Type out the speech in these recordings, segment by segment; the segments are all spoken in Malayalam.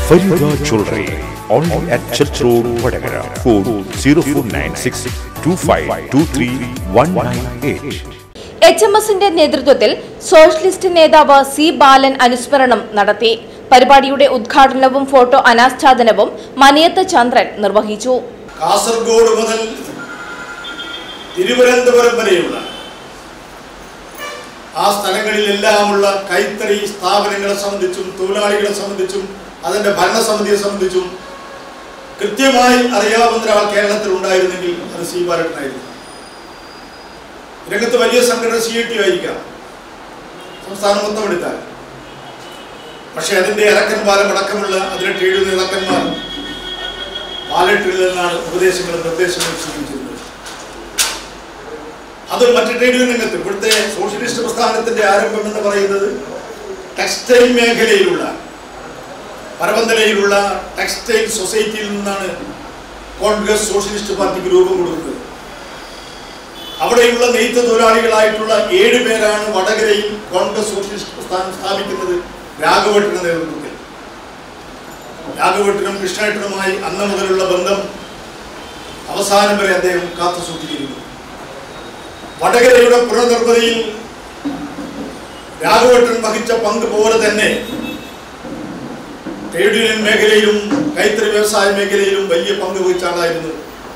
Farida jewellery only at church road Vadakara phone zero four nine six two five two three one nine eight H M എസിന്റെ നേതൃത്വത്തിൽ സോഷ്യലിസ്റ്റ് നേതാവ് സി ബാലൻ അനുസ്മരണം നടത്തി പരിപാടിയുടെ ഉദ്ഘാടനവും ഫോട്ടോ അനാച്ഛാദനവും മനയത്ത് ചന്ദ്രൻ നിർവഹിച്ചു കാസർഗോഡ് മുതൽ തിരുവനന്തപുരം വരെയുള്ള ആ സ്ഥലങ്ങളിലെല്ലാമുള്ള കൈത്തറി സ്ഥാപനങ്ങളെ സംബന്ധിച്ചും തൊഴിലാളികളെ സംബന്ധിച്ചും അതിൻ്റെ ഭരണസമിതിയെ സംബന്ധിച്ചും കൃത്യമായി അറിയാവുന്ന ഒരാൾ കേരളത്തിൽ ഉണ്ടായിരുന്നെങ്കിൽ അത് സി ബാലനായിരുന്നു രംഗത്ത് വലിയ സംഘടന സി ടി ആയിരിക്കാം സംസ്ഥാനം മൊത്തം എടുത്താൽ പക്ഷെ അതിൻ്റെ ഇറക്കൻ പാലം അടക്കമുള്ള അതിലെ ട്രേഡ് നേതാക്കന്മാർ പാലറ്റിൽ നിന്നാണ് ഉപദേശങ്ങളും നിർദ്ദേശങ്ങളും സ്വീകരിച്ചിരുന്നത് അത് മറ്റു ട്രേഡ് യൂണിയൻ രംഗത്ത് ഇവിടുത്തെ സോഷ്യലിസ്റ്റ് പ്രസ്ഥാനത്തിന്റെ ആരംഭം എന്ന് പറയുന്നത് ടെക്സ്റ്റൈൽ മേഖലയിലുള്ള പരവന്തലയിലുള്ള ടെക്സ്റ്റൈൽ സൊസൈറ്റിയിൽ നിന്നാണ് കോൺഗ്രസ് സോഷ്യലിസ്റ്റ് പാർട്ടിക്ക് രൂപം കൊടുക്കുന്നത് അവിടെയുള്ള നെയ്ത്ത് തൊഴിലാളികളായിട്ടുള്ള ഏഴ് പേരാണ് വടകരയിൽ കോൺഗ്രസ് സോഷ്യലിസ്റ്റ് പ്രസ്ഥാനം സ്ഥാപിക്കുന്നത് രാഘവട്ടിന്റെ നേതൃത്വത്തിൽ രാഘവട്ടിനും കൃഷ്ണേട്ടനുമായി അന്ന് മുതലുള്ള ബന്ധം അവസാനം വരെ അദ്ദേഹം കാത്തു സൂക്ഷിച്ചിരുന്നു വടകരയുടെ പുനർനിർമ്മിതിയിൽ രാഘവട്ടൻ വഹിച്ച പങ്ക് പോലെ തന്നെ ട്രേഡ് യൂണിയൻ മേഖലയിലും കൈത്തറി വ്യവസായ മേഖലയിലും വലിയ പങ്ക് വഹിച്ച ആളായിരുന്നു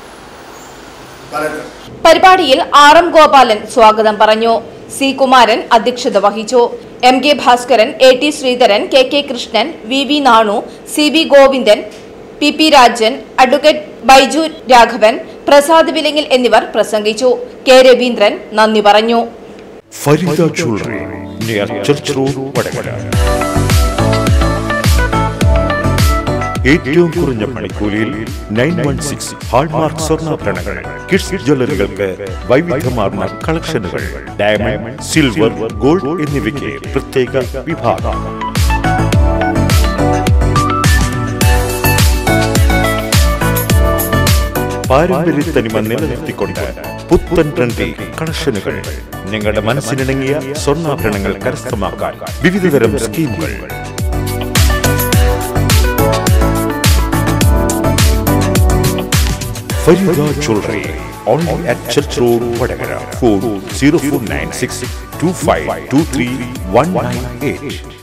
പലരും പരിപാടിയിൽ ആർ എം ഗോപാലൻ സ്വാഗതം പറഞ്ഞു സി കുമാരൻ അധ്യക്ഷത വഹിച്ചു M K Bhaskaran A T Sreedharan K K Krishnan V V Nanu C V Govindan P P Rajan advocate Baiju Raghavan Prasad Vilangil എന്നിവർ പ്രസംഗിച്ചു കെ രവീന്ദ്രൻ നന്ദി പറഞ്ഞു Fareeda jewellery near church road Vadakara ഏറ്റവും കുറഞ്ഞ പണിക്കൂലിയിൽ നയൻ വൺ സിക്സ് ഹാൾമാർക്ക് സ്വർണ്ണാഭരണങ്ങൾ കിഡ്സ് ജ്വല്ലറികൾക്ക് വൈവിധ്യമാർന്ന കളക്ഷനുകൾ ഡയമണ്ട് സിൽവർ ഗോൾഡ് എന്നിവയ്ക്ക് പ്രത്യേക വിഭാഗം പാരമ്പര്യ തനിമ നിലനിർത്തിക്കൊണ്ട് പുത്തൻ ട്രെൻഡി കളക്ഷനുകൾ നിങ്ങളുടെ മനസ്സിനിണങ്ങിയ സ്വർണ്ണാഭരണങ്ങൾ കരസ്ഥമാക്കാൻ വിവിധതരം സ്കീമുകൾ Fareeda jewellery only at church road Vadakara phone zero four nine six two five two three one nine eight